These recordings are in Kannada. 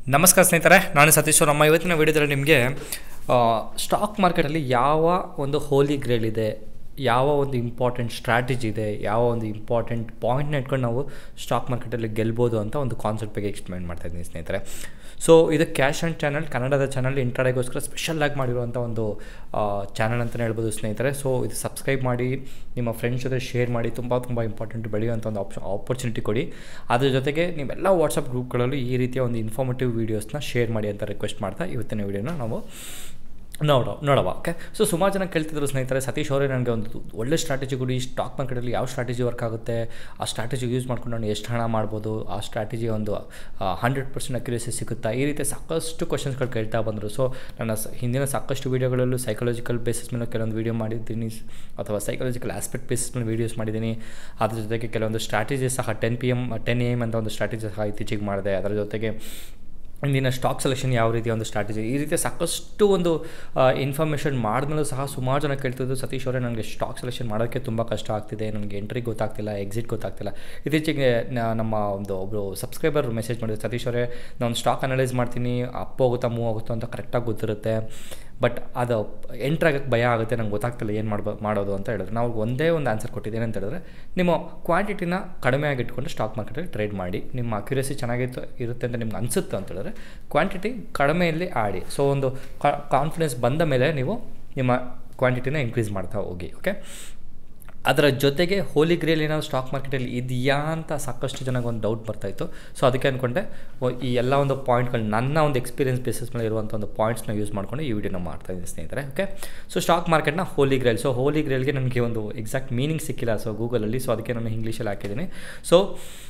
ನಮಸ್ಕಾರ ಸ್ನೇಹಿತರೆ ನಾನು ಸತೀಶ್ ನಮ್ಮ ಇವತ್ತಿನ ವಿಡಿಯೋದಲ್ಲಿ ನಿಮಗೆ ಸ್ಟಾಕ್ ಮಾರ್ಕೆಟಲ್ಲಿ ಯಾವ ಒಂದು ಹೋಲಿ ಗ್ರೇಲ್ ಇದೆ ಯಾವ ಒಂದು ಇಂಪಾರ್ಟೆಂಟ್ ಸ್ಟ್ರಾಟಜಿ ಇದೆ ಯಾವ ಒಂದು ಇಂಪಾರ್ಟೆಂಟ್ ಪಾಯಿಂಟ್ನ ಇಟ್ಕೊಂಡು ನಾವು ಸ್ಟಾಕ್ ಮಾರ್ಕೆಟಲ್ಲಿ ಗೆಲ್ಬೋದು ಅಂತ ಒಂದು ಕಾನ್ಸೆಪ್ಟ್ ಬಗ್ಗೆ ಎಕ್ಸ್ಪ್ಲೈನ್ ಮಾಡ್ತಾ ಇದ್ದೀನಿ ಸ್ನೇಹಿತರೆ ಸೊ ಇದು ಕ್ಯಾಶ್ ಆ್ಯಂಡ್ ಚಾನಲ್ ಕನ್ನಡದ ಚಾನಲ್ ಇಂಟ್ರಾಡೆಗೋಸ್ಕರ ಸ್ಪೆಷಲಾಗಿ ಮಾಡಿರುವಂಥ ಒಂದು ಚಾನಲ್ ಅಂತಲೇ ಹೇಳ್ಬೋದು ಸ್ನೇಹಿತರೆ ಸೊ ಇದು ಸಬ್ಸ್ಕ್ರೈಬ್ ಮಾಡಿ ನಿಮ್ಮ ಫ್ರೆಂಡ್ಸ್ ಜೊತೆ ಶೇರ್ ಮಾಡಿ ತುಂಬ ತುಂಬ ಇಂಪಾರ್ಟೆಂಟ್ ಬೆಳೆಯುವಂಥ ಒಂದು ಆಪ್ಷನ್ ಆಪರ್ಚುನಿಟಿ ಕೊಡಿ ಅದ್ರ ಜೊತೆಗೆ ನೀವೆಲ್ಲ ವಾಟ್ಸಪ್ ಗ್ರೂಪ್ಗಳಲ್ಲೂ ಈ ರೀತಿಯ ಒಂದು ಇನ್ಫಾರ್ಮೇಟಿವ್ ವೀಡಿಯೋಸ್ನ ಶೇರ್ ಮಾಡಿ ಅಂತ ರಿಕ್ವೆಸ್ಟ್ ಮಾಡ್ತಾ ಇವತ್ತಿನ ವೀಡಿಯೋನ ನಾವು ನೋಡೋ ನೋಡವ ಓಕೆ ಸೊ ಸುಮಾರು ಜನ ಕೇಳ್ತಿದ್ರು ಸ್ನೇಹಿತರೆ ಸತೀಶ್ ಅವರೇ ನನಗೆ ಒಂದು ಒಳ್ಳೆ ಸ್ಟ್ರಾಟಜಿ ಕೊಡಿ ಸ್ಟಾಕ್ ಮಾರ್ಕೆಟಲ್ಲಿ ಯಾವ ಸ್ಟ್ರಾಟಜಿ ವರ್ಕ್ ಆಗುತ್ತೆ ಆ ಸ್ಟ್ರಾಟಜಿ ಯೂಸ್ ಮಾಡ್ಕೊಂಡು ನಾನು ಎಷ್ಟು ಹಣ ಮಾಡ್ಬೋದು ಆ ಸ್ಟ್ರಾಟಜಿ ಒಂದು ಹಂಡ್ರೆಡ್ ಪರ್ಸೆಂಟ್ ಅಕ್ಯುರೇಸಿ ಸಿಗುತ್ತಾ ಈ ರೀತಿ ಸಾಕಷ್ಟು ಕ್ವಶನ್ಸ್ಗಳು ಕೇಳ್ತಾ ಬಂದರು ಸೊ ನನ್ನ ಸ- ಹಿಂದಿನ ಸಾಕಷ್ಟು ವೀಡಿಯೋಗಳಲ್ಲೂ ಸೈಕಾಲಜಿಕಲ್ ಬೇಸಿಸ್ ಮೇಲೆ ಕೆಲವೊಂದು ವೀಡಿಯೋ ಮಾಡಿದ್ದೀನಿ ಅಥವಾ ಸೈಕಾಲಜಿಕಲ್ ಆಸ್ಪೆಕ್ಟ್ ಬೇಸಿಸ್ ಮೇಲೆ ವೀಡಿಯೋಸ್ ಮಾಡಿದ್ದೀನಿ ಅದ್ರ ಜೊತೆಗೆ ಕೆಲವೊಂದು ಸ್ಟ್ರಾಟಜಿ ಸಹ ten P M ten A M ಅಂತ ಒಂದು ಸ್ಟ್ರಾಟಜಿ ಸಹ ಇತ್ತೀಚೆಗೆ ಮಾಡಿದೆ ಅದರ ಜೊತೆಗೆ ಇಂದಿನ ಸ್ಟಾಕ್ ಸೆಲೆಕ್ಷನ್ ಯಾವ ರೀತಿಯ ಒಂದು ಸ್ಟ್ರಾಟಜಿ ಈ ರೀತಿಯ ಸಾಕಷ್ಟು ಒಂದು ಇನ್ಫಾರ್ಮೇಷನ್ ಮಾಡಿದ್ಮೇಲೂ ಸಹ ಸುಮಾರು ಜನ ಕೇಳ್ತಿದ್ದು ಸತೀಶ್ ಅವರೇ ನನಗೆ ಸ್ಟಾಕ್ ಸೆಲೆಕ್ಷನ್ ಮಾಡೋಕ್ಕೆ ತುಂಬ ಕಷ್ಟ ಆಗ್ತಿದೆ ನನಗೆ ಎಂಟ್ರಿ ಗೊತ್ತಾಗ್ತಿಲ್ಲ ಎಕ್ಸಿಟ್ ಗೊತ್ತಾಗ್ತಿಲ್ಲ ಇತ್ತೀಚೆಗೆ ನ- ನಮ್ಮ ಒಂದು ಒಬ್ಬರು ಸಬ್ಸ್ಕ್ರೈಬರ್ ಮೆಸೇಜ್ ಮಾಡಿದ್ರು ಸತೀಶ್ ಅವರೇ ನಾನು ಸ್ಟಾಕ್ ಅನಲೈಸ್ ಮಾಡ್ತೀನಿ ಅಪ್ ಹೋಗುತ್ತಾ ಮೂವ್ ಆಗುತ್ತೋ ಅಂತ ಕರೆಕ್ಟಾಗಿ ಗೊತ್ತಿರುತ್ತೆ ಬಟ್ ಅದು ಎಂಟ್ರ್ ಆಗೋಕ್ಕೆ ಭಯ ಆಗುತ್ತೆ ನಂಗೆ ಗೊತ್ತಾಗ್ತಿಲ್ಲ ಏನು ಮಾಡ್ಬೋ ಮಾಡೋದು ಅಂತ ಹೇಳಿದ್ರು ನಾವು ಒಂದೇ ಒಂದು ಆನ್ಸರ್ ಕೊಟ್ಟಿದ್ದೇನೆ ಅಂತ ಹೇಳಿದ್ರೆ ನಿಮ್ಮ ಕ್ವಾಂಟಿಟಿನ ಕಡಿಮೆ ಆಗಿಟ್ಕೊಂಡು ಸ್ಟಾಕ್ ಮಾರ್ಕೆಟಲ್ಲಿ ಟ್ರೇಡ್ ಮಾಡಿ ನಿಮ್ಮ ಅಕ್ಯುರೇಸಿ ಚೆನ್ನಾಗಿತ್ತು ಇರುತ್ತೆ ಅಂತ ನಿಮ್ಗೆ ಅನಿಸುತ್ತೆ ಅಂತ ಹೇಳಿದ್ರೆ ಕ್ವಾಂಟಿಟಿ ಕಡಿಮೆಯಲ್ಲಿ ಆಡಿ ಸೊ ಒಂದು ಕಾನ್ಫಿಡೆನ್ಸ್ ಬಂದ ಮೇಲೆ ನೀವು ನಿಮ್ಮ ಕ್ವಾಂಟಿಟಿನ ಇನ್ಕ್ರೀಸ್ ಮಾಡ್ತಾ ಹೋಗಿ ಓಕೆ ಅದರ ಜೊತೆಗೆ ಹೋಲಿ ಗ್ರೇಲ್ ಏನಾದ್ರು ಸ್ಟಾಕ್ ಮಾರ್ಕೆಟಲ್ಲಿ ಇದೆಯಾ ಅಂತ ಸಾಕಷ್ಟು ಜನಕ್ಕೆ ಒಂದು ಡೌಟ್ ಬರ್ತಾಯಿತ್ತು ಸೊ ಅದಕ್ಕೆ ಅಂದ್ಕೊಂಡೆ ಓ, ಈ ಎಲ್ಲ ಒಂದು ಪಾಯಿಂಟ್ಗಳು ನನ್ನ ಒಂದು ಎಕ್ಸ್ಪೀರಿಯನ್ಸ್ ಬೇಸಿಸ್ ಮೇಲೆ ಇರುವಂಥ ಒಂದು ಪಾಯಿಂಟ್ಸ್ನ ಯೂಸ್ ಮಾಡ್ಕೊಂಡು ಈ ವಿಡಿಯೋನ ಮಾಡ್ತಾ ಇದ್ದೀನಿ ಸ್ನೇಹಿತರೆ ಓಕೆ ಸೊ ಸ್ಟಾಕ್ ಮಾರ್ಕೆಟ್ನ ಹೋಲಿ ಗ್ರೇಲ್ ಸೊ ಹೋಲಿ ಗ್ರೇಲ್ಗೆ ನನಗೆ ಒಂದು ಎಕ್ಸಾಕ್ಟ್ ಮೀನಿಂಗ್ ಸಿಕ್ಕಿಲ್ಲ ಸೊ ಗೂಗಲಲ್ಲಿ ಸೊ ಅದಕ್ಕೆ ನಾನು ಇಂಗ್ಲೀಷಲ್ಲಿ ಹಾಕಿದ್ದೀನಿ ಸೊ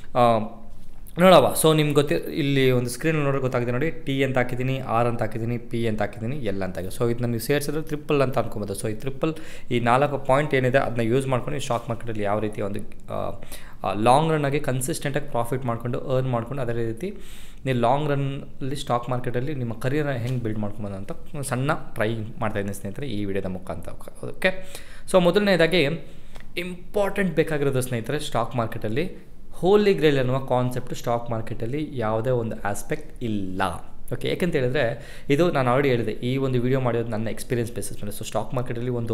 ನೋಡವ ಸೊ ನಿಮ್ಗೆ ಗೊತ್ತಿ ಇಲ್ಲಿ ಒಂದು ಸ್ಕ್ರೀನ್ ನೋಡೋಕೆ ಗೊತ್ತಾಗಿದೆ ನೋಡಿ ಟಿ ಅಂತ ಹಾಕಿದ್ದೀನಿ ಆರ್ ಅಂತ ಹಾಕಿದ್ದೀನಿ ಪಿ ಅಂತ ಹಾಕಿದ್ದೀನಿ ಎಲ್ ಅಂತ ಹಾಕಿ ಸೊ ಇದನ್ನ ನೀವು ಸೇರಿಸಿದ್ರೆ ಟ್ರಿಪಲ್ ಅಂತ ಅನ್ಕೊಬೋದು ಸೊ ಈ ಟ್ರಿಪಲ್ ಈ ನಾಲ್ಕು ಪಾಯಿಂಟ್ ಏನಿದೆ ಅದನ್ನ ಯೂಸ್ ಮಾಡ್ಕೊಂಡು ಈ ಸ್ಟಾಕ್ ಮಾರ್ಕೆಟಲ್ಲಿ ಯಾವ ರೀತಿ ಒಂದು ಲಾಂಗ್ ರನ್ನಾಗಿ ಕನ್ಸಿಸ್ಟೆಂಟಾಗಿ ಪ್ರಾಫಿಟ್ ಮಾಡಿಕೊಂಡು ಅರ್ನ್ ಮಾಡ್ಕೊಂಡು ಅದೇ ರೀತಿ ನೀವು ಲಾಂಗ್ ರನ್ನಲ್ಲಿ ಸ್ಟಾಕ್ ಮಾರ್ಕೆಟಲ್ಲಿ ನಿಮ್ಮ ಕರಿಯರ್ನ ಹೆಂಗೆ ಬಿಲ್ಡ್ ಮಾಡ್ಕೊಬೋದು ಅಂತ ಒಂದು ಸಣ್ಣ ಟ್ರೈ ಮಾಡ್ತಾ ಇದ್ದೀನಿ ಸ್ನೇಹಿತರೆ ಈ ವಿಡಿಯೋದ ಮುಖಾಂತರ ಓಕೆ ಸೊ ಮೊದಲನೇದಾಗಿ ಇಂಪಾರ್ಟೆಂಟ್ ಬೇಕಾಗಿರೋದು ಸ್ನೇಹಿತರೆ ಸ್ಟಾಕ್ ಮಾರ್ಕೆಟಲ್ಲಿ ಹೋಲಿ ಗ್ರೇಲ್ ಅನ್ನುವ ಕಾನ್ಸೆಪ್ಟ್ ಸ್ಟಾಕ್ ಮಾರ್ಕೆಟಲ್ಲಿ ಯಾವುದೇ ಒಂದು ಆಸ್ಪೆಕ್ಟ್ ಇಲ್ಲ ಓಕೆ ಯಾಕಂತ ಹೇಳಿದ್ರೆ ಇದು ನಾನು ಆಲ್ರೆಡಿ ಹೇಳಿದೆ ಈ ಒಂದು ವಿಡಿಯೋ ಮಾಡಿರೋದು ನನ್ನ ಎಕ್ಸ್ಪೀರಿಯನ್ಸ್ ಬೇಸಿಸ್ ಮೇಲೆ ಸೊ ಸ್ಟಾಕ್ ಮಾರ್ಕೆಟಲ್ಲಿ ಒಂದು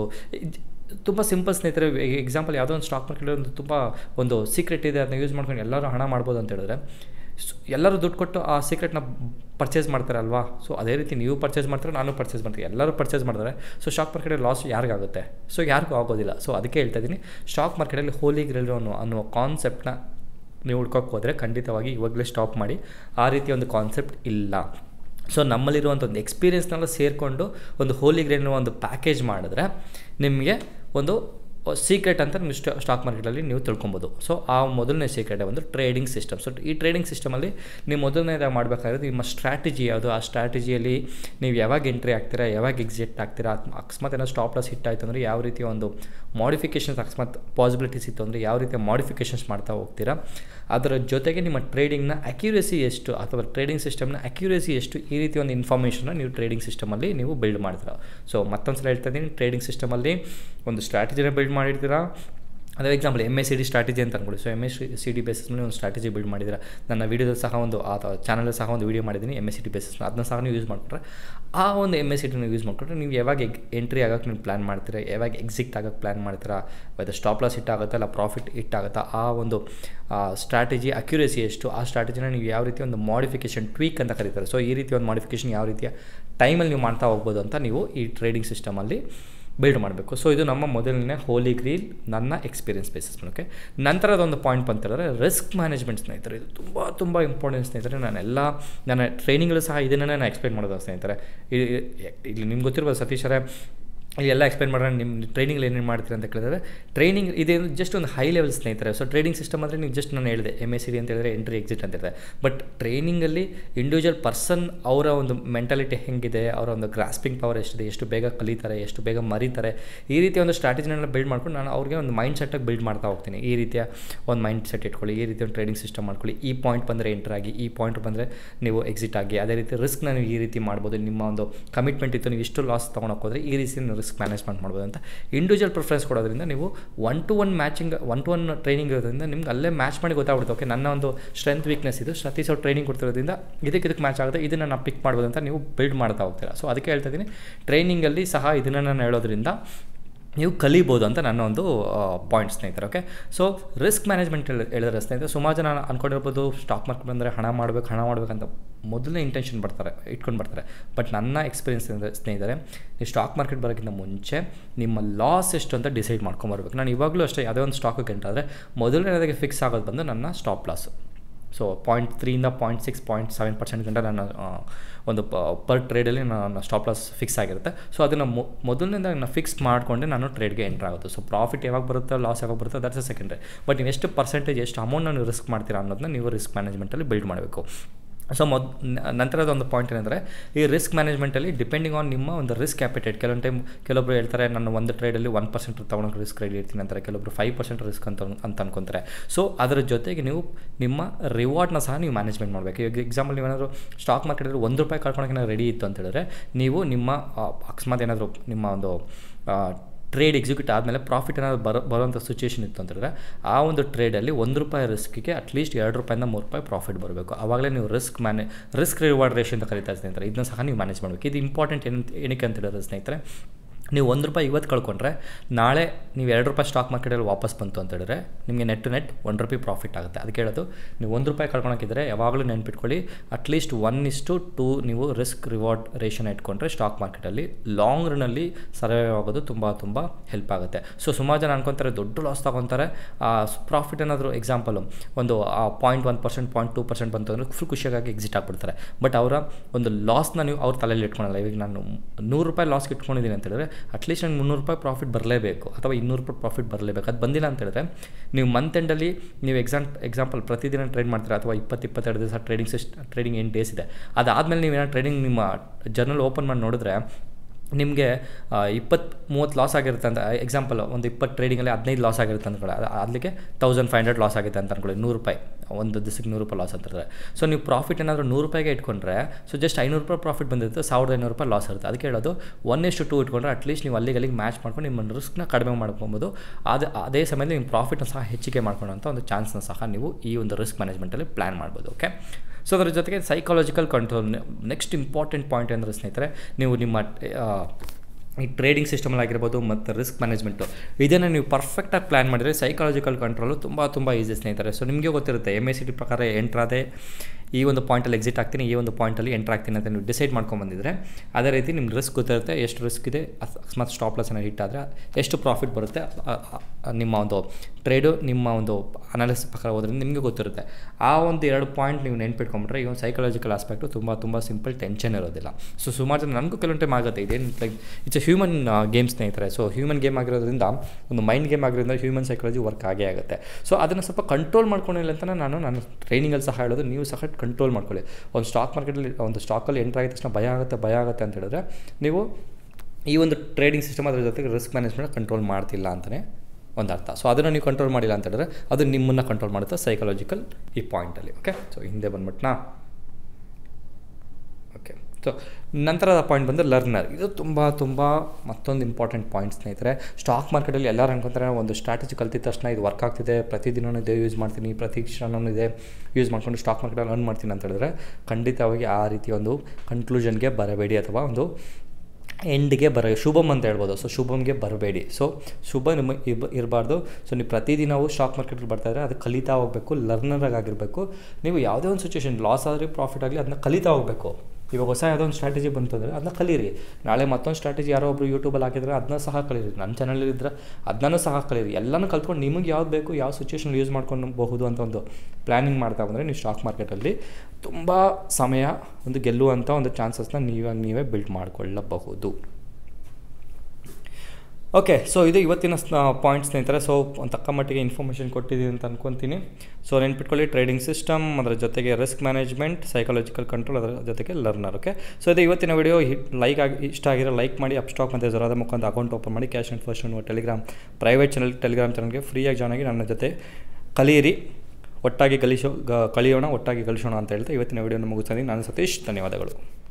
ತುಂಬ ಸಿಂಪಲ್ ಸ್ನೇಹಿತರೆ ಎಕ್ಸಾಂಪಲ್ ಯಾವುದೋ ಒಂದು ಸ್ಟಾಕ್ ಮಾರ್ಕೆಟಲ್ಲಿ ಒಂದು ತುಂಬ ಒಂದು ಸೀಕ್ರೆಟ್ ಇದೆ ಅದನ್ನ ಯೂಸ್ ಮಾಡ್ಕೊಂಡು ಎಲ್ಲರೂ ಹಣ ಮಾಡ್ಬೋದು ಅಂತ ಹೇಳಿದ್ರೆ ಸ್- ಎಲ್ಲರೂ ದುಡ್ಡು ಕೊಟ್ಟು ಆ ಸೀಕ್ರೆಟ್ನ ಪರ್ಚೇಸ್ ಮಾಡ್ತಾರೆ ಅಲ್ವಾ ಸೊ ಅದೇ ರೀತಿ ನೀವು ಪರ್ಚೇಸ್ ಮಾಡ್ತಾರೆ ನಾನು ಪರ್ಚೇಸ್ ಮಾಡ್ತೀನಿ ಎಲ್ಲರೂ ಪರ್ಚೇಸ್ ಮಾಡ್ತಾರೆ ಸೊ ಸ್ಟಾಕ್ ಮಾರ್ಕೆಟಲ್ಲಿ ಲಾಸ್ ಯಾರಿಗಾಗುತ್ತೆ ಸೊ ಯಾರಿಗೂ ಆಗೋದಿಲ್ಲ ಸೊ ಅದಕ್ಕೆ ಹೇಳ್ತಾ ಇದ್ದೀನಿ ಸ್ಟಾಕ್ ಮಾರ್ಕೆಟಲ್ಲಿ ಹೋಲಿ ಗ್ರೇಲ್ ಅನ್ನೋ ಅನ್ನುವ ಕಾನ್ಸೆಪ್ಟ್ನ ನೀವು ಹುಡ್ಕೋಕ್ಕೆ ಹೋದರೆ ಖಂಡಿತವಾಗಿ ಇವಾಗಲೇ ಸ್ಟಾಪ್ ಮಾಡಿ ಆ ರೀತಿಯ ಒಂದು ಕಾನ್ಸೆಪ್ಟ್ ಇಲ್ಲ ಸೊ ನಮ್ಮಲ್ಲಿರುವಂಥ ಒಂದು ಎಕ್ಸ್ಪೀರಿಯನ್ಸ್ನೆಲ್ಲ ಸೇರಿಕೊಂಡು ಒಂದು ಹೋಲಿ ಗ್ರೇನ್ ಒಂದು ಪ್ಯಾಕೇಜ್ ಮಾಡಿದ್ರೆ ನಿಮಗೆ ಒಂದು ಸೀಕ್ರೆಟ್ ಅಂತ ನೀವು ಸ್ಟಾ ಸ್ಟಾಕ್ ಮಾರ್ಕೆಟಲ್ಲಿ ನೀವು ತಿಳ್ಕೊಬೋದು ಸೊ ಆ ಮೊದಲನೇ ಸೀಕ್ರೆಟ್ ಒಂದು ಟ್ರೇಡಿಂಗ್ ಸಿಸ್ಟಮ್ ಸೊ ಈ ಟ್ರೇಡಿಂಗ್ ಸಿಸ್ಟಮಲ್ಲಿ ನೀವು ಮೊದಲನೇದಾಗಿ ಮಾಡಬೇಕಾಗಿರೋದು ನಿಮ್ಮ ಸ್ಟ್ರಾಟಜಿ ಯಾವುದು ಆ ಸ್ಟ್ರಾಟಜಿಯಲ್ಲಿ ನೀವು ಯಾವಾಗ ಎಂಟ್ರಿ ಆಗ್ತೀರಾ ಯಾವಾಗ ಎಕ್ಸಿಟ್ ಆಗ್ತೀರಾ ಅತ್- ಅಕಸ್ಮಾತ್ ಏನೋ ಸ್ಟಾಪ್ ಲಾಸ್ ಹಿಟ್ ಆಯಿತು ಅಂದರೆ ಯಾವ ರೀತಿಯ ಒಂದು ಮಾಡಿಫಿಕೇಷನ್ಸ್ ಅಕಸ್ಮಾತ್ ಪಾಸಿಬಿಲಿಟೀಸ್ ಇತ್ತು ಅಂದರೆ ಯಾವ ರೀತಿಯ ಮಾಡಿಫಿಕೇಷನ್ಸ್ ಮಾಡ್ತಾ ಹೋಗ್ತೀರಾ ಅದರ ಜೊತೆಗೆ ನಿಮ್ಮ ಟ್ರೇಡಿಂಗ್ನ ಅಕ್ಯುರೇಸಿ ಎಷ್ಟು ಅಥವಾ ಟ್ರೇಡಿಂಗ್ ಸಿಸ್ಟಮ್ನ ಅಕ್ಯುರೇಸಿ ಎಷ್ಟು ಈ ರೀತಿ ಒಂದು ಇನ್ಫಾರ್ಮೇಷನ್ನ ನೀವು ಟ್ರೇಡಿಂಗ್ ಸಿಸ್ಟಮಲ್ಲಿ ನೀವು ಬಿಲ್ಡ್ ಮಾಡ್ತೀರಾ ಸೊ ಮತ್ತೊಂದು ಸಲ ಹೇಳ್ತಾ ಇದ್ದೀನಿ ಟ್ರೇಡಿಂಗ್ ಸಿಸ್ಟಮಲ್ಲಿ ಒಂದು ಸ್ಟ್ರಾಟಜಿನ ಬಿಲ್ಡ್ ಮಾಡಿರ್ತೀರಾ ಅದೇ example M S C D strategy ಅಂತ ಅನ್ಕೊಳ್ಳಿ so M S C D basis ಮೇಲೆ ಒಂದು ಸ್ಟ್ರಾಟಜಿ ಬಿಲ್ಡ್ ಮಾಡಿದ್ರೆ ನನ್ನ ವೀಡಿಯೋದಲ್ಲಿ ಸಹ ಒಂದು ಆ ಚಾನಲ್ ಸಹ ಒಂದು ವೀಡಿಯೋ ಮಾಡಿದ್ದೀನಿ M S C D basis ಅದನ್ನ ಸಹ ನೀವು ಯೂಸ್ ಮಾಡ್ಕೊಂಡ್ರೆ ಆ ಒಂದು ಎಮ್ ಎಸ್ ಸಿ ಡಿನ ಯೂಸ್ ಮಾಡ್ಕೊಂಡ್ರೆ ನೀವು ಯಾವಾಗ ಎಂಟ್ರಿ ಆಗೋಕ್ಕೆ ನೀವು ಪ್ಲ್ಯಾನ್ ಮಾಡ್ತೀರಾ ಯಾವಾಗ ಎಕ್ಸಿಟ್ ಆಗೋಕ್ಕೆ ಪ್ಲ್ಯಾನ್ ಮಾಡ್ತೀರಾ ಅದು ಸ್ಟಾಪ್ ಲಾಸ್ ಹಿಟ್ ಆಗುತ್ತಾ ಇಲ್ಲ ಪ್ರಾಫಿಟ್ ಹಿಟ್ ಆಗುತ್ತಾ ಆ ಒಂದು ಸ್ಟ್ರಾಟಜಿ ಅಕ್ಯುರೇಸಿ ಎಷ್ಟು ಆ ಸ್ಟ್ರಾಟಜಿನ ನೀವು ಯಾವ ರೀತಿ ಒಂದು ಮಾಡಿಫಿಕೇಷನ್ ಟ್ವೀಕ್ ಅಂತ ಕರೀತಾರೆ ಸೊ ಈ ರೀತಿ ಒಂದು ಮಾಡಿಫಿಕೇಷನ್ ಯಾವ ರೀತಿಯ ಟೈಮಲ್ಲಿ ನೀವು ಮಾಡ್ತಾ ಹೋಗ್ಬೋದು ಅಂತ ನೀವು ಈ ಟ್ರೇಡಿಂಗ್ ಸಿಸ್ಟಮಲ್ಲಿ ಬಿಲ್ಡ್ ಮಾಡಬೇಕು ಸೊ ಇದು ನಮ್ಮ ಮೊದಲನೇ ಹೋಲಿ ಗ್ರೀಲ್ ನನ್ನ ಎಕ್ಸ್ಪೀರಿಯನ್ಸ್ ಬೇಸಿಸ್ ಮೇಲೆ ಓಕೆ ನಂತರದ ಒಂದು ಪಾಯಿಂಟ್ ಬಂತಂದರೆ ರಿಸ್ಕ್ ಮ್ಯಾನೇಜ್ಮೆಂಟ್ ಸ್ನೇಹಿತರೆ ಇದು ತುಂಬ ತುಂಬ ಇಂಪಾರ್ಟೆಂಟ್ ಸ್ನೇಹಿತರೆ ನಾನೆಲ್ಲ ನನ್ನ ಟ್ರೈನಿಂಗಲ್ಲೂ ಸಹ ಇದನ್ನೇ ನಾನು ಎಕ್ಸ್ಪ್ಲೈನ್ ಮಾಡೋದು ಸ್ನೇಹಿತರೆ ಇಲ್ಲಿ ಇಲ್ಲಿ ನಿಮ್ಗೆ ಗೊತ್ತಿರ್ಬೋದು ಸತೀಶರೇ ಇಲ್ಲಿ ಎಲ್ಲ ಎಕ್ಸ್ಪ್ಲೈನ್ ಮಾಡೋಣ ನಿಮ್ಮ ಟ್ರೈನಿಂಗ್ ಏನೇನು ಮಾಡ್ತೀರಿ ಅಂತ ಕೇಳಿದ್ರೆ ಟ್ರೈನಿಂಗ್ ಇದೇನು ಜಸ್ಟ್ ಒಂದು ಹೈ ಲೆವೆಲ್ ಸ್ನೇಹಿತರೆ ಸೊ ಟ್ರೇಡಿಂಗ್ ಸಿಸ್ಟಮ್ ಅಂದರೆ ನೀವು ಜಸ್ಟ್ ನಾನು ಹೇಳಿದೆ ಎಮ್ ಎಸ್ ಸಿ ಡಿ ಅಂತ ಹೇಳಿದ್ರೆ ಎಂಟ್ರಿ ಎಕ್ಸಿಟ್ ಅಂತ ಹೇಳಿದೆ ಬಟ್ ಟ್ರೈನಿಂಗಲ್ಲಿ ಇಂಡಿವಿಜುವಲ್ ಪರ್ಸನ್ ಅವರ ಒಂದು ಮೆಂಟಾಲಿಟಿ ಹೆಂಗಿದೆ ಅವರ ಒಂದು ಗ್ರಾಸ್ಪಿಂಗ್ ಪವರ್ ಎಷ್ಟಿದೆ ಎಷ್ಟು ಬೇಗ ಕಲಿತಾರೆ ಎಷ್ಟು ಬೇಗ ಮರೀತಾರೆ ಈ ರೀತಿಯ ಒಂದು ಸ್ಟ್ರಾಟಜಿನೆಲ್ಲ ಬಿಲ್ಡ್ ಮಾಡ್ಕೊಂಡು ನಾನು ಅವ್ರಿಗೆ ಒಂದು ಮೈಂಡ್ ಸೆಟ್ಟಾಗಿ ಬಿಲ್ಡ್ ಮಾಡ್ತಾ ಹೋಗ್ತೀನಿ ಈ ರೀತಿಯ ಒಂದು ಮೈಂಡ್ ಸೆಟ್ ಇಟ್ಕೊಳ್ಳಿ ಈ ರೀತಿಯ ಒಂದು ಟ್ರೇಡಿಂಗ್ ಸಿಸ್ಟಮ್ ಮಾಡ್ಕೊಳ್ಳಿ ಈ ಪಾಯಿಂಟ್ ಬಂದರೆ ಎಂಟರ್ ಆಗಿ ಈ ಪಾಯಿಂಟ್ ಬಂದರೆ ನೀವು ಎಕ್ಸಿಟ್ ಆಗಿ ಅದೇ ರೀತಿ ರಿಸ್ಕ್ನ ನೀವು ಈ ರೀತಿ ಮಾಡ್ಬೋದು ನಿಮ್ಮ ಒಂದು ಕಮಿಟ್ಮೆಂಟ್ ಇತ್ತು ನೀವು ಇಷ್ಟು ಲಾಸ್ ತೊಗೊಂಡೋಗಿ ಹೋದರೆ ಈ ರೀತಿ ರಿಸ್ಕ್ ಮ್ಯಾನೇಜ್ಮೆಂಟ್ ಮಾಡ್ಬೋದು ಅಂತ ಇಂಡಿವಿಜುವಲ್ ಪ್ರಿಫರೆನ್ಸ್ ಕೊಡೋದ್ರಿಂದ ನೀವು one to one matching one to one training ಇರೋದ್ರಿಂದ ನಿಮ್ಗೆ ಅಲ್ಲೇ ಮ್ಯಾಚ್ ಮಾಡಿ ಗೊತ್ತಾಗ್ಬಿಡುತ್ತೆ ಓಕೆ ನನ್ನ ಒಂದು ಸ್ಟ್ರೆಂತ್ ವೀಕ್ನೆಸ್ ಇದು ಸತೀಶ್ ಅವ್ರು ಟ್ರೈನಿಂಗ್ ಕೊಡ್ತಿರೋದ್ರಿಂದ ಇದಕ್ಕೆ ಇದಕ್ಕೆ ಮ್ಯಾಚ್ ಆಗುತ್ತೆ ಇದನ್ನು ನಾನು ಪಿಕ್ ಮಾಡ್ಬೋದು ಅಂತ ನೀವು ಬಿಲ್ಡ್ ಮಾಡ್ತಾ ಹೋಗ್ತೀರಾ ಸೊ ಅದಕ್ಕೆ ಹೇಳ್ತಾ ಇದ್ದೀನಿ ಟ್ರೈನಿಂಗಲ್ಲಿ ಸಹ ಇದನ್ನು ನಾನು ಹೇಳೋದ್ರಿಂದ ನೀವು ಕಲಿಬೋದು ಅಂತ ನನ್ನ ಒಂದು ಪಾಯಿಂಟ್ ಸ್ನೇಹಿತರೆ ಓಕೆ ಸೊ ರಿಸ್ಕ್ ಮ್ಯಾನೇಜ್ಮೆಂಟ್ ಹೇಳಿದ್ರೆ ಸ್ನೇಹಿತರೆ ಸುಮಾರು ಜನ ಅನ್ಕೊಂಡಿರ್ಬೋದು ಸ್ಟಾಕ್ ಮಾರ್ಕೆಟ್ ಬಂದರೆ ಹಣ ಮಾಡಬೇಕು ಹಣ ಮಾಡಬೇಕಂತ ಮೊದಲನೇ ಇಂಟೆನ್ಷನ್ ಬರ್ತಾರೆ ಇಟ್ಕೊಂಡು ಬರ್ತಾರೆ ಬಟ್ ನನ್ನ ಎಕ್ಸ್ಪೀರಿಯನ್ಸ್ ಅಂದರೆ ಸ್ನೇಹಿತರೆ ನೀವು ಸ್ಟಾಕ್ ಮಾರ್ಕೆಟ್ ಬರೋಕ್ಕಿಂತ ಮುಂಚೆ ನಿಮ್ಮ ಲಾಸ್ ಎಷ್ಟು ಅಂತ ಡಿಸೈಡ್ ಮಾಡ್ಕೊಂಬರ್ಬೇಕು ನಾನು ಇವಾಗಲೂ ಅಷ್ಟೇ ಯಾವುದೇ ಒಂದು ಸ್ಟಾಕಿಗೆ ಎಂಟಾದರೆ ಮೊದಲನೇದಾಗಿ ಫಿಕ್ಸ್ ಆಗೋದು ಬಂದು ನನ್ನ ಸ್ಟಾಪ್ ಲಾಸು ಸೊ ಪಾಯಿಂಟ್ ತ್ರೀಯಿಂದ point six point seven percent ಗಂಟ ನನ್ನ ಒಂದು ಪರ್ ಟ್ರೇಡಲ್ಲಿ ನನ್ನ ಸ್ಟಾಪ್ ಲಾಸ್ ಫಿಕ್ಸ್ ಆಗಿರುತ್ತೆ ಸೊ ಅದನ್ನು ಮೊದಲನೇದ ನಾನು ಫಿಕ್ಸ್ ಮಾಡಿಕೊಂಡೆ ನಾನು ಟ್ರೇಡ್ಗೆ ಎಂಟ್ರ್ ಆಗುತ್ತೆ ಸೊ ಪ್ರಾಫಿಟ್ ಯಾವಾಗ ಬರುತ್ತೆ ಲಾಸ್ ಯಾವಾಗ ಬರುತ್ತೆ ದಟ್ಸ್ ಅ ಸೆಕೆಂಡ್ರಿ ಬಟ್ ನೀವು ಎಷ್ಟು ಪರ್ಸೆಂಟೇಜ್ ಎಷ್ಟು ಅಮೌಂಟ್ ನೀವು ರಿಸ್ಕ್ ಮಾಡ್ತೀರಾ ಅನ್ನೋದನ್ನ ನೀವು ರಿಸ್ಕ್ ಮ್ಯಾನೇಜ್ಮೆಂಟಲ್ಲಿ ಬಿಲ್ಡ್ ಮಾಡಬೇಕು ಸೊ ಮೊದ್ ನಂತರದ ಒಂದು ಪಾಯಿಂಟ್ ಏನಂದರೆ ಈ ರಿಸ್ಕ್ ಮ್ಯಾನೇಜ್ಮೆಂಟಲ್ಲಿ ಡಿಪೆಂಡಿಂಗ್ ಆನ್ ನಿಮ್ಮ ಒಂದು ರಿಸ್ಕ್ ಕ್ಯಾಪಿಟೇಟ್ ಕೆಲವೊಂದು ಟೈಮ್ ಕೆಲವೊಬ್ರು ಹೇಳ್ತಾರೆ ನಾನು ಒಂದು ಟ್ರೇಡಲ್ಲಿ ಒನ್ ಪರ್ಸೆಂಟ್ ತೊಗೊಂಡು ರಿಸ್ಕ್ ರೆಡಿ ಇರ್ತೀನಿ ಅಂತಾರೆ ಕೆಲವೊಬ್ರು ಫೈವ್ ಪರ್ಸೆಂಟ್ ರಿಸ್ಕ್ ಅಂತ ಅಂತ ಅನ್ಕೊಂತಾರೆ ಸೊ ಅದರ ಜೊತೆಗೆ ನೀವು ನಿಮ್ಮ ರಿವಾರ್ಡ್ನ ಸಹ ನೀವು ಮ್ಯಾನೇಜ್ಮೆಂಟ್ ಮಾಡಬೇಕು ಈಗ ಎಕ್ಸಾಂಪಲ್ ನೀವೇನಾದರೂ ಸ್ಟಾಕ್ ಮಾರ್ಕೆಟಲ್ಲಿ ಒಂದು ರೂಪಾಯಿ ಕಳ್ಕೊಳಕ್ಕೆ ರೆಡಿ ಇತ್ತು ಅಂತ ಹೇಳಿದ್ರೆ ನೀವು ನಿಮ್ಮ ಅಕಸ್ಮಾತ್ ಏನಾದರೂ ನಿಮ್ಮ ಒಂದು ಟ್ರೇಡ್ ಎಕ್ಸಿಕ್ಯೂಟ್ ಆದಮೇಲೆ ಪ್ರಾಫಿಟ್ ಏನಾದರೂ ಬರೋ ಬರೋಂಥ ಸಿಚುವೇಷನ್ ಇತ್ತು ಅಂತಂದರೆ ಆ ಒಂದು ಟ್ರೇಡಲ್ಲಿ ಒಂದು ರೂಪಾಯಿ ರಿಸ್ಕಿಗೆ ಅಟ್ಲೀಸ್ಟ್ ಎರಡು ರೂಪಾಯಿಂದ ಮೂರು ರೂಪಾಯಿ ಪ್ರಾಫಿಟ್ ಬರಬೇಕು ಆವಾಗಲೇ ನೀವು ರಿಸ್ಕ್ ಮ್ಯಾನೆ ರಿಸ್ಕ್ ರಿವಾರ್ಡ್ ರೇಷನ್ ಅಂತ ಕರೀತಾರೆ ಸ್ನೇಹಿತರೆ ಇದನ್ನ ಸಹ ನೀವು ಮ್ಯಾನೇಜ್ ಮಾಡಬೇಕು ಇದು ಇಂಪಾರ್ಟೆಂಟ್ ಏನಂತ ಏನಕ್ಕೆ ಅಂತ ಹೇಳಿದ್ರೆ ಸ್ನೇಹಿತರೆ ನೀವು ಒಂದು ರೂಪಾಯಿ ಇವತ್ತು ಕಳ್ಕೊಂಡ್ರೆ ನಾಳೆ ನೀವು ಎರಡು ರೂಪಾಯಿ ಸ್ಟಾಕ್ ಮಾರ್ಕೆಟಲ್ಲಿ ವಾಪಸ್ ಬಂತು ಅಂತ ಹೇಳಿದ್ರೆ ನಿಮಗೆ ನೆಟ್ ಟು ನೆಟ್ ಒನ್ ರೂಪಾಯಿ ಪ್ರಾಫಿಟ್ ಆಗುತ್ತೆ ಅದಕ್ಕೆ ಹೇಳೋದು ನೀವು ಒಂದು ರೂಪಾಯಿ ಕಳ್ಕೊಳಕ್ಕಿದ್ರೆ ಯಾವಾಗಲೂ ನೆನ್ಪಿಟ್ಕೊಳ್ಳಿ ಅಟ್ಲೀಸ್ಟ್ ಒನ್ ಇಸ್ಟು ಟೂ ನೀವು ರಿಸ್ಕ್ ರಿವಾರ್ಡ್ ರೇಷನ್ ಇಟ್ಕೊಂಡ್ರೆ ಸ್ಟಾಕ್ ಮಾರ್ಕೆಟಲ್ಲಿ ಲಾಂಗ್ ರನ್ನಲ್ಲಿ ಸರ್ವೈವ್ ಆಗೋದು ತುಂಬ ತುಂಬ ಹೆಲ್ಪ್ ಆಗುತ್ತೆ ಸೊ ಸುಮಾರು ಜನ ಅನ್ಕೊತಾರೆ ದೊಡ್ಡ ಲಾಸ್ ತೊಗೊತಾರೆ ಪ್ರಾಫಿಟ್ ಏನಾದರೂ ಎಕ್ಸಾಂಪಲು ಒಂದು point one percent point two percent ಬಂತು ಅಂದರೆ ಫುಲ್ ಖುಷಿಯಾಗಿ ಎಕ್ಸಿಟ್ ಆಗಿಬಿಡ್ತಾರೆ ಬಟ್ ಅವರ ಒಂದು ಲಾಸ್ನ ನೀವು ಅವ್ರ ತಲೆಯಲ್ಲಿ ಇಟ್ಕೊಳಲ್ಲ ಇವಾಗ ನಾನು ನೂರು ರೂಪಾಯಿ ಲಾಸ್ಗೆ ಇಟ್ಕೊಂಡಿದ್ದೀನಿ ಅಂತ ಹೇಳಿದ್ರೆ ಅಟ್ಲೀಸ್ಟ್ ನಂಗೆ ಮುನ್ನೂರು ರೂಪಾಯಿ ಪ್ರಾಫಿಟ್ ಬರಲೇಬೇಕು ಅಥವಾ ಇನ್ನೂರು ರೂಪಾಯಿ ಪ್ರಾಫಿಟ್ ಬರಲೇಬೇಕು ಅದು ಬಂದಿಲ್ಲ ಅಂತ ಹೇಳಿದ್ರೆ ನೀವು ಮಂತ್ ಎಂಡಲ್ಲಿ ನೀವು ಎಕ್ಸಾಮ್ ಎಕ್ಸಾಂಪಲ್ ಪ್ರತಿದಿನ ಟ್ರೇಡ್ ಮಾಡ್ತೀರಾ ಅಥವಾ ಇಪ್ಪತ್ತು ಇಪ್ಪತ್ತೆರಡು ದಿವಸ ಟ್ರೇಡಿಂಗ್ ಸಿಸ್ಟ್ ಟ್ರೇಡಿಂಗ್ ಏನು ಡೇಸ್ ಇದೆ ಅದಾದಮೇಲೆ ನೀವೇನೋ ಟ್ರೇಡಿಂಗ್ ನಿಮ್ಮ ಜರ್ನಲ್ ಓಪನ್ ಮಾಡಿ ನೋಡಿದ್ರೆ ನಿಮಗೆ ಇಪ್ಪತ್ತು ಮೂವತ್ತು ಲಾಸ್ ಆಗಿರುತ್ತೆ ಅಂತ ಎಕ್ಸಾಂಪಲ್ ಒಂದು ಇಪ್ಪತ್ತು ಟ್ರೇಡಿಂಗಲ್ಲಿ ಹದಿನೈದು ಲಾಸ್ ಆಗಿರುತ್ತೆ ಅಂದ್ಕೊಳ್ಳಿ ಅಲ್ಲಿಗೆ ತೌಸಂಡ್ ಫೈವ್ ಹಂಡ್ರೆಡ್ ಲಾಸ್ ಆಗುತ್ತೆ ಅಂತ ಅನ್ಕೊಳ್ಳಿ ನೂರು ರೂಪಾಯಿ ಒಂದು ದಿವಸಕ್ಕೆ ನೂರು ರೂಪಾಯಿ ಲಾಸ್ ಅಂತಾರೆ ಸೊ ನೀವು ಪ್ರಾಫಿಟ್ ಏನಾದರೂ ನೂರು ರೂಪಾಯಿಗೆ ಇಟ್ಕೊಂಡ್ರೆ ಸೊ ಜಸ್ಟ್ ಐನೂರು ರೂಪಾಯಿ ಪ್ರಾಫಿಟ್ ಬಂದಿರುತ್ತೆ ಸಾವಿರದ ಐನೂರು ರೂಪಾಯಿ ಲಾಸ್ ಇರುತ್ತೆ ಅದಕ್ಕೆ ಹೇಳೋದು ಒನ್ ಎಷ್ಟು ಟೂ ಇಟ್ಕೊಂಡ್ರೆ ಅಟ್ಲೀಸ್ಟ್ ನೀವು ಅಲ್ಲಿಗೆ ಅಲ್ಲಿಗೆ ಮ್ಯಾಚ್ ಮಾಡ್ಕೊಂಡು ನಿಮ್ಮ ರಿಸ್ಕ್ನ ಕಡಿಮೆ ಮಾಡ್ಕೊಬೋದು ಅದು ಅದೇ ಸಮಯದಲ್ಲಿ ನಿಮ್ಮ ಪ್ರಾಫಿಟ್ನ ಸಹ ಹೆಚ್ಚಿಗೆ ಮಾಡ್ಕೊಳ್ಳೋಂಥ ಒಂದು ಚಾನ್ಸ್ನ ಸಹ ನೀವು ಈ ಒಂದು ರಿಸ್ಕ್ ಮ್ಯಾನೇಜ್ಮೆಂಟಲ್ಲಿ ಪ್ಲ್ಯಾನ್ ಮಾಡ್ಬೋದು ಓಕೆ ಸೊ ಅದರ ಜೊತೆಗೆ psychological control next important point ಅಂದರೆ ಸ್ನೇಹಿತರೆ ನೀವು ನಿಮ್ಮ ಈ ಟ್ರೇಡಿಂಗ್ ಸಿಸ್ಟಮಲ್ಲಿ ಆಗಿರ್ಬೋದು ಮತ್ತು ರಿಸ್ಕ್ ಮ್ಯಾನೇಜ್ಮೆಂಟು ಇದನ್ನು ನೀವು ಪರ್ಫೆಕ್ಟಾಗಿ ಪ್ಲ್ಯಾನ್ ಮಾಡಿದರೆ ಸೈಕಾಲಜಿಕಲ್ ಕಂಟ್ರೋಲು ತುಂಬ ತುಂಬ ಈಸಿ ಸ್ನೇಹಿತರೆ ಸೊ ನಿಮಗೆ ಗೊತ್ತಿರುತ್ತೆ ಎಮ್ ಎಸ್ ಸಿ ಟಿ ಪ್ರಕಾರ ಎಂಟ್ರಾದೆ ಈ ಒಂದು ಪಾಯಿಂಟಲ್ಲಿ ಎಕ್ಸಿಟ್ ಆಗ್ತೀನಿ ಈ ಒಂದು ಪಾಯಿಂಟಲ್ಲಿ ಎಂಟ್ರ್ ಆಗ್ತೀನಿ ಅಂತ ನೀವು ಡಿಸೈಡ್ ಮಾಡ್ಕೊಂಬಂದಿದ್ರೆ ಅದೇ ರೀತಿ ನಿಮ್ಗೆ ರಿಸ್ಕ್ ಗೊತ್ತಿರುತ್ತೆ ಎಷ್ಟು ರಿಸ್ಕ್ ಇದೆ ಅಕಸ್ಮಾತ್ ಸ್ಟಾಪ್ ಲಾಸ್ ಹಿಟ್ ಆದರೆ ಎಷ್ಟು ಪ್ರಾಫಿಟ್ ಬರುತ್ತೆ ನಿಮ್ಮ ಒಂದು ಟ್ರೇಡು ನಿಮ್ಮ ಒಂದು ಅನಾಲಿಸಿಸ್ ಪ್ರಕಾರ ಹೋದ್ರಿಂದ ನಿಮಗೆ ಗೊತ್ತಿರುತ್ತೆ ಆ ಒಂದು ಎರಡು ಪಾಯಿಂಟ್ ನೀವು ನೆನ್ಪಿಟ್ಕೊಂಡ್ಬಿಟ್ರೆ ಈ ಒಂದು ಸೈಕಾಲಜಿಕಲ್ ಆಸ್ಪೆಕ್ಟು ತುಂಬ ತುಂಬ ಸಿಂಪಲ್ ಟೆನ್ಷನ್ ಇರೋದಿಲ್ಲ ಸೊ ಸುಮಾರು ಜನ ನನಗೂ ಕೆಲವೊಂದು ಟೈಮ್ ಆಗುತ್ತೆ ಇದೇನು like it's a human game ಸ್ನೇಹಿತರೆ ಸೊ ಹ್ಯೂಮನ್ ಗೇಮ್ ಆಗಿರೋದ್ರಿಂದ ಒಂದು ಮೈಂಡ್ ಗೇಮ್ ಆಗಿರೋದ್ರಿಂದ ಹ್ಯೂಮನ್ ಸೈಕಾಲಜಿ ವರ್ಕ್ ಆಗೇ ಆಗುತ್ತೆ ಸೊ ಅದನ್ನು ಸ್ವಲ್ಪ ಕಂಟ್ರೋಲ್ ಮಾಡ್ಕೊಂಡಿಲ್ಲ ಅಂತ ನಾನು ನಾನು ಟ್ರೈನಿಂಗಲ್ಲಿ ಸಹ ಹೇಳೋದು ನೀವು ಸಹ ಕಂಟ್ರೋಲ್ ಮಾಡ್ಕೊಳ್ಳಿ ಒಂದು ಸ್ಟಾಕ್ ಮಾರ್ಕೆಟಲ್ಲಿ ಒಂದು ಸ್ಟಾಕಲ್ಲಿ ಎಂಟ್ರ್ ಆಗಿದ ತಕ್ಷಣ ಭಯ ಆಗುತ್ತೆ ಭಯ ಆಗುತ್ತೆ ಅಂತ ಹೇಳಿದ್ರೆ ನೀವು ಈ ಒಂದು ಟ್ರೇಡಿಂಗ್ ಸಿಸ್ಟಮ್ ಅದರ ಜೊತೆಗೆ ರಿಸ್ಕ್ ಮ್ಯಾನೇಜ್ಮೆಂಟ್ ಕಂಟ್ರೋಲ್ ಮಾಡ್ತಿಲ್ಲ ಅಂತಲೇ ಒಂದು ಅರ್ಥ ಸೊ ಅದನ್ನು ನೀವು ಕಂಟ್ರೋಲ್ ಮಾಡಿಲ್ಲ ಅಂತ ಹೇಳಿದ್ರೆ ಅದು ನಿಮ್ಮನ್ನು ಕಂಟ್ರೋಲ್ ಮಾಡುತ್ತೆ ಸೈಕಾಲಜಿಕಲ್ ಈ ಪಾಯಿಂಟಲ್ಲಿ ಓಕೆ ಸೊ ಹಿಂದೆ ಬಂದ್ಬಿಟ್ನಾ ಓಕೆ ಸೊ ನಂತರದ ಪಾಯಿಂಟ್ ಬಂದು ಲರ್ನರ್ ಇದು ತುಂಬ ತುಂಬ ಮತ್ತೊಂದು ಇಂಪಾರ್ಟೆಂಟ್ ಪಾಯಿಂಟ್ ಸ್ನೇಹಿತರೆ ಸ್ಟಾಕ್ ಮಾರ್ಕೆಟಲ್ಲಿ ಎಲ್ಲರೂ ಅನ್ಕೊಂತಾರೆ ಒಂದು ಸ್ಟ್ರಾಟಜಿ ಕಲ್ತಿದ ತಕ್ಷಣ ಇದು ವರ್ಕ್ ಆಗ್ತಿದೆ ಪ್ರತಿದಿನವೂ ಇದೇ ಯೂಸ್ ಮಾಡ್ತೀನಿ ಪ್ರತಿ ಕ್ಷಣವೂ ಇದೆ ಯೂಸ್ ಮಾಡ್ಕೊಂಡು ಸ್ಟಾಕ್ ಮಾರ್ಕೆಟಲ್ಲಿ ಅರ್ನ್ ಮಾಡ್ತೀನಿ ಅಂತ ಹೇಳಿದ್ರೆ ಖಂಡಿತವಾಗಿ ಆ ರೀತಿ ಒಂದು ಕನ್ಕ್ಲೂಷನ್ಗೆ ಬರಬೇಡಿ ಅಥವಾ ಒಂದು ಎಂಡ್ಗೆ ಬರ ಶುಭಮ್ ಅಂತ ಹೇಳ್ಬೋದು ಸೊ ಶುಭಮ್ಗೆ ಬರಬೇಡಿ ಸೊ ಶುಭ ನಿಮ್ಮ ಇರಬಾರ್ದು ಸೊ ನೀವು ಪ್ರತಿದಿನವೂ ಸ್ಟಾಕ್ ಮಾರ್ಕೆಟಲ್ಲಿ ಬರ್ತಾ ಇದ್ದರೆ ಅದು ಕಲಿತಾ ಹೋಗಬೇಕು ಲರ್ನರಾಗಿ ಆಗಿರಬೇಕು ನೀವು ಯಾವುದೇ ಒಂದು ಸಿಚುವೇಶನ್ ಲಾಸ್ ಆದರೆ ಪ್ರಾಫಿಟ್ ಆಗಲಿ ಅದನ್ನ ಕಲಿತಾ ಹೋಗಬೇಕು ಇವಾಗ ಹೊಸ ಯಾವುದೋ ಒಂದು ಸ್ಟ್ರಾಟಜಿ ಬಂತಂದರೆ ಅದನ್ನ ಕಲೀರಿ ನಾಳೆ ಮತ್ತೊಂದು ಸ್ಟ್ರಾಟಜಿ ಯಾರೋ ಒಬ್ರು ಯೂಟ್ಯೂಬಲ್ಲಿ ಹಾಕಿದ್ರೆ ಅದನ್ನ ಸಹ ಕಲೀರಿ ನನ್ನ ಚಾನಲ್ ಇದ್ದರೆ ಅದನ್ನೂ ಸಹ ಕಲೀರಿ ಎಲ್ಲನೂ ಕಲ್ತ್ಕೊಂಡು ನಿಮಗೆ ಯಾವ್ದು ಬೇಕು ಯಾವ ಸಿಚುವೇಶನ್ ಯೂಸ್ ಮಾಡ್ಕೊಬಹುದು ಅಂತ ಒಂದು ಪ್ಲ್ಯಾನಿಂಗ್ ಮಾಡ್ತಾ ಬಂದರೆ ನೀವು ಸ್ಟಾಕ್ ಮಾರ್ಕೆಟಲ್ಲಿ ತುಂಬ ಸಮಯ ಒಂದು ಗೆಲ್ಲುವಂಥ ಒಂದು ಚಾನ್ಸಸ್ನ ನೀವಾಗ ನೀವೇ ಬಿಲ್ಡ್ ಮಾಡಿಕೊಳ್ಳಬಹುದು ಓಕೆ ಸೊ ಇದು ಇವತ್ತಿನ ಪಾಯಿಂಟ್ ಸ್ನೇಹಿತರೆ ಸೊ ಒಂದು ತಕ್ಕ ಮಟ್ಟಿಗೆ ಇನ್ಫಾರ್ಮೇಷನ್ ಕೊಟ್ಟಿದ್ದೀನಿ ಅಂತ ಅನ್ಕೊತೀನಿ ಸೊ ನೆನ್ಪಿಟ್ಕೊಳ್ಳಿ ಟ್ರೇಡಿಂಗ್ ಸಿಸ್ಟಮ್ ಅದರ ಜೊತೆಗೆ ರಿಸ್ಕ್ ಮ್ಯಾನೇಜ್ಮೆಂಟ್ ಸೈಕಾಲಜಿಕಲ್ ಕಂಟ್ರೋಲ್ ಅದರ ಜೊತೆಗೆ ಲರ್ನರ್ ಓಕೆ ಸೊ ಇದು ಇವತ್ತಿನ ವಿಡಿಯೋ ಲೈಕ್ ಆಗಿ ಇಷ್ಟ ಆಗಿರೋ ಲೈಕ್ ಮಾಡಿ ಅಪ್ ಸ್ಟಾಕ್ ಮತ್ತು ಜೊರಾದ ಮುಖಾಂತರ ಅಕೌಂಟ್ ಓಪನ್ ಮಾಡಿ ಕ್ಯಾಶ್ ಆ್ಯಂಡ್ ಫಸ್ಟ್ ಅನ್ನುವ ಟೆಲಿಗ್ರಾಮ್ ಪ್ರೈವೇಟ್ ಚಾನಲ್ ಟೆಲಿಗ್ರಾಮ್ ಚಾನಲ್ಗೆ ಫ್ರೀಯಾಗಿ ಜಾಯ್ನ್ ಆಗಿ ನನ್ನ ಜೊತೆ ಕಲಿಯಿರಿ ಒಟ್ಟಾಗಿ ಕಲಿಸೋ ಗ ಕಲಿಯೋಣ ಒಟ್ಟಾಗಿ ಕಲಿಸೋಣ ಅಂತ ಹೇಳ್ತಾ ಇವತ್ತಿನ ವಿಡಿಯೋನ ಮುಗಿಸ್ತೀನಿ ನಾನು ಸತೀಶ್ ಧನ್ಯವಾದಗಳು